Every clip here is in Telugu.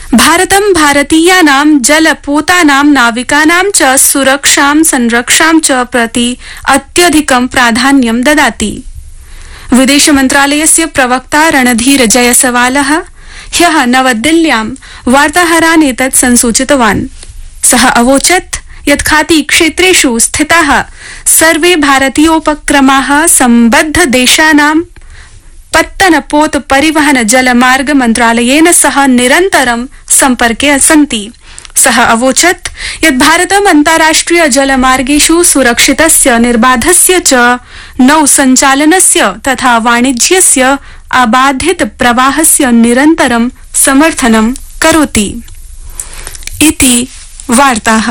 भारतं भारतीयानां जलपोतानां नाविकानां च सुरक्षां संरक्षां च प्रति अत्यधिकं प्राधान्यं ददाति विदेश मन्त्रालयस्य प्रवक्ता रणधीर जयसवाल ह्य नवदिल्ल्यां वार्ताहरान् एतत् संसूचितवान् सः अवोचत् यत् खाती क्षेत्रेषु स्थिता सर्वे भारतीयोपक्रमा सम्बद्ध देशानां पत्तनपोत परिवहन जलमार्ग मन्त्रालयेन सह निरन्तरं सम्पर्के सन्ति सः अवोचत् यत् भारतम् अन्ताराष्ट्रिय जलमार्गेषु सुरक्षितस्य निर्बाधस्य च नौ सञ्चालनस्य तथा वाणिज्यस्य अबाधित प्रवाहस्य निरन्तरं समर्थनं करोति इति वार्ताः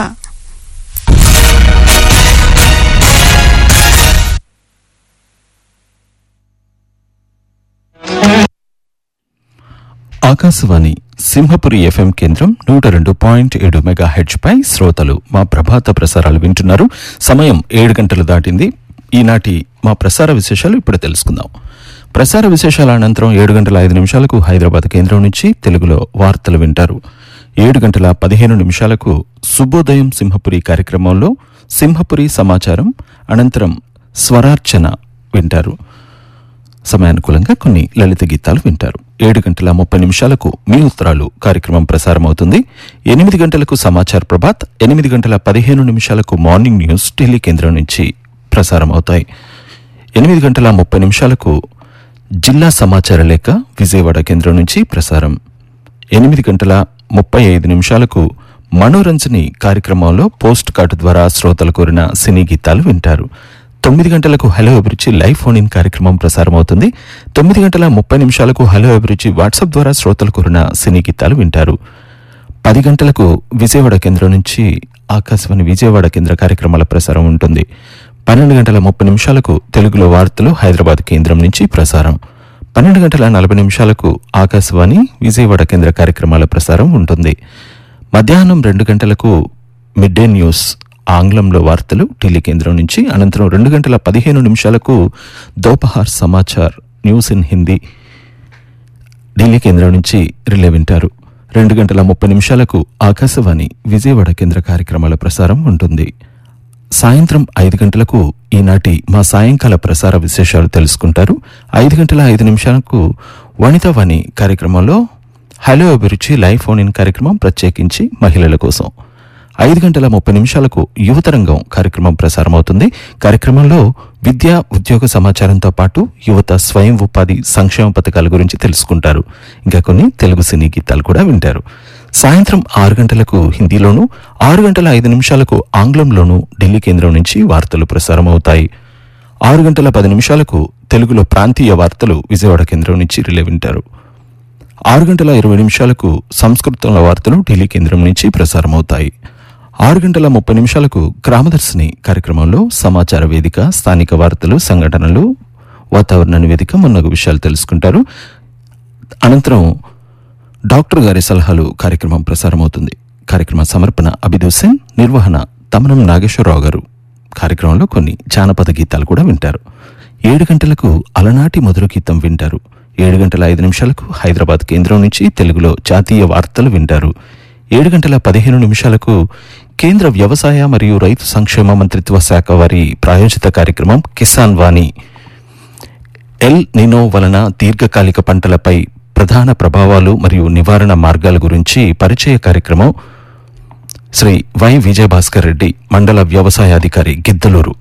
ఆకాశవాణి సింహపురి ఎఫ్ఎం కేంద్రం నూట రెండు పాయింట్ ఏడు మెగా హెచ్ పై శ్రోతలు మా ప్రభాత ప్రసారాలు వింటున్నారు సమయం ఏడు గంటలు దాటింది ఈనాటి మా ప్రసార విశేషాలు ఇప్పుడు తెలుసుకుందాం ప్రసార విశేషాల అనంతరం ఏడు గంటల ఐదు నిమిషాలకు హైదరాబాద్ కేంద్రం నుంచి తెలుగులో వార్తలు వింటారు ఏడు గంటల పదిహేను నిమిషాలకు శుభోదయం సింహపురి కార్యక్రమంలో సింహపురి సమాచారం అనంతరం స్వరార్చన వింటారు సమయానుకూలంగా కొన్ని లలిత గీతాలు వింటారు ఏడు గంటల ముప్పై నిమిషాలకు మీ ఉత్తరాలు కార్యక్రమం ప్రసారమవుతుంది ఎనిమిది గంటలకు సమాచార్ ప్రభాత్ ఎనిమిది గంటల పదిహేను నిమిషాలకు మార్నింగ్ న్యూస్ ఢిల్లీ కేంద్రం నుంచి ప్రసారం అవుతాయి ఎనిమిది గంటల ముప్పై నిమిషాలకు జిల్లా సమాచార లేఖ విజయవాడ కేంద్రం నుంచి ప్రసారం ఎనిమిది గంటల ముప్పై ఐదు నిమిషాలకు మనోరంజని కార్యక్రమంలో పోస్ట్ కార్డు ద్వారా శ్రోతలు కోరిన సినీ గీతాలు వింటారు తొమ్మిది గంటలకు హలో అభిరుచి లైవ్ ఫోన్ ఇన్ కార్యక్రమం ప్రసారం అవుతుంది తొమ్మిది గంటల ముప్పై నిమిషాలకు హలో అభిరుచి వాట్సాప్ ద్వారా శ్రోతలు కోరిన సినీ గీతాలు వింటారు పది గంటలకు విజయవాడ కేంద్రం నుంచి ఆకాశవాణి విజయవాడ కేంద్ర కార్యక్రమాల ప్రసారం ఉంటుంది పన్నెండు గంటల ముప్పై నిమిషాలకు తెలుగులో వార్తలు హైదరాబాద్ కేంద్రం నుంచి ప్రసారం పన్నెండు గంటల నలభై నిమిషాలకు ఆకాశవాణి విజయవాడ కేంద్ర కార్యక్రమాల ప్రసారం ఉంటుంది మధ్యాహ్నం రెండు గంటలకు మిడ్ డే న్యూస్ ఆంగ్లంలో వార్తలు ఢిల్లీ కేంద్రం నుంచి అనంతరం రెండు గంటల పదిహేను నిమిషాలకు దోపహార్ సమాచార్ న్యూస్ ఇన్ హిందీ ఢిల్లీ కేంద్రం నుంచి రిలే వింటారు రెండు గంటల ముప్పై నిమిషాలకు ఆకాశవాణి విజయవాడ కేంద్ర కార్యక్రమాల ప్రసారం ఉంటుంది సాయంత్రం ఐదు గంటలకు ఈనాటి మా సాయంకాల ప్రసార విశేషాలు తెలుసుకుంటారు ఐదు గంటల ఐదు నిమిషాలకు వనితావాణి కార్యక్రమంలో హలో అభిరుచి లైవ్ ఫోన్ ఇన్ కార్యక్రమం ప్రత్యేకించి మహిళల కోసం ఐదు గంటల ముప్పై నిమిషాలకు యువతరంగం కార్యక్రమం ప్రసారమవుతుంది కార్యక్రమంలో విద్యా ఉద్యోగ సమాచారంతో పాటు యువత స్వయం ఉపాధి సంక్షేమ పథకాల గురించి తెలుసుకుంటారు ఇంకా కొన్ని తెలుగు సినీ గీతాలు కూడా వింటారు సాయంత్రం ఆరు గంటలకు హిందీలోను ఆరు గంటల ఐదు నిమిషాలకు ఆంగ్లంలోను ఢిల్లీ కేంద్రం నుంచి వార్తలు ప్రసారమవుతాయి ఆరు గంటల పది నిమిషాలకు తెలుగులో ప్రాంతీయ వార్తలు విజయవాడ కేంద్రం నుంచి రిలే వింటారు ఆరు గంటల ఇరవై నిమిషాలకు సంస్కృతంలో వార్తలు ఢిల్లీ కేంద్రం నుంచి ప్రసారమవుతాయి ఆరు గంటల ముప్పై నిమిషాలకు గ్రామదర్శిని కార్యక్రమంలో సమాచార వేదిక స్థానిక వార్తలు సంఘటనలు వాతావరణ నివేదిక మొన్నగు విషయాలు తెలుసుకుంటారు అనంతరం డాక్టర్ గారి సలహాలు కార్యక్రమం ప్రసారమవుతుంది కార్యక్రమ సమర్పణ అభిద్ హుసేన్ నిర్వహణ తమనం నాగేశ్వరరావు గారు కార్యక్రమంలో కొన్ని జానపద గీతాలు కూడా వింటారు ఏడు గంటలకు అలనాటి మధుర గీతం వింటారు ఏడు గంటల ఐదు నిమిషాలకు హైదరాబాద్ కేంద్రం నుంచి తెలుగులో జాతీయ వార్తలు వింటారు ఏడు గంటల పదిహేను నిమిషాలకు కేంద్ర వ్యవసాయ మరియు రైతు సంక్షేమ మంత్రిత్వ శాఖ వారి ప్రాయోజిత కార్యక్రమం కిసాన్ వాణి ఎల్ నినో వలన దీర్ఘకాలిక పంటలపై ప్రధాన ప్రభావాలు మరియు నివారణ మార్గాల గురించి పరిచయ కార్యక్రమం శ్రీ వై విజయభాస్కర్ రెడ్డి మండల వ్యవసాయాధికారి గిద్దలూరు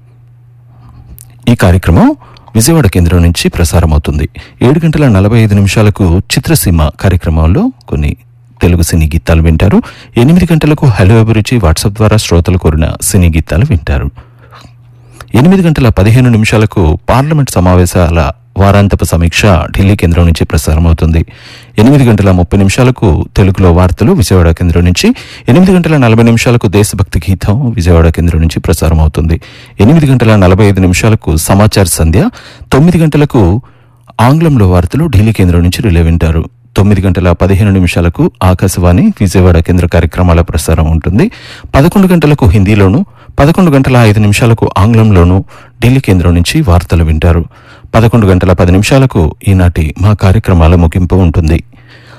ఈ కార్యక్రమం విజయవాడ కేంద్రం నుంచి ప్రసారమవుతుంది ఏడు గంటల నలభై ఐదు నిమిషాలకు చిత్రసీమ కార్యక్రమంలో కొన్ని తెలుగు సినీ గీతాలు వింటారు ఎనిమిది గంటలకు హలో అభిరుచి వాట్సాప్ ద్వారా శ్రోతలు కోరిన సినీ గీతాలు వింటారు ఎనిమిది గంటల పదిహేను నిమిషాలకు పార్లమెంట్ సమావేశాల వారాంతపు సమీక్ష ఢిల్లీ కేంద్రం నుంచి ప్రసారమవుతుంది ఎనిమిది గంటల ముప్పై నిమిషాలకు తెలుగులో వార్తలు విజయవాడ కేంద్రం నుంచి ఎనిమిది గంటల నలభై నిమిషాలకు దేశభక్తి గీతం విజయవాడ కేంద్రం నుంచి ప్రసారమవుతుంది ఎనిమిది గంటల నలభై ఐదు నిమిషాలకు సమాచార సంధ్య తొమ్మిది గంటలకు ఆంగ్లంలో వార్తలు ఢిల్లీ కేంద్రం నుంచి రిలే వింటారు తొమ్మిది గంటల పదిహేను నిమిషాలకు ఆకాశవాణి విజయవాడ కేంద్ర కార్యక్రమాల ప్రసారం ఉంటుంది పదకొండు గంటలకు హిందీలోను పదకొండు గంటల ఐదు నిమిషాలకు ఆంగ్లంలోను ఢిల్లీ కేంద్రం నుంచి వార్తలు వింటారు పదకొండు గంటల పది నిమిషాలకు ఈనాటి మా కార్యక్రమాల ముగింపు ఉంటుంది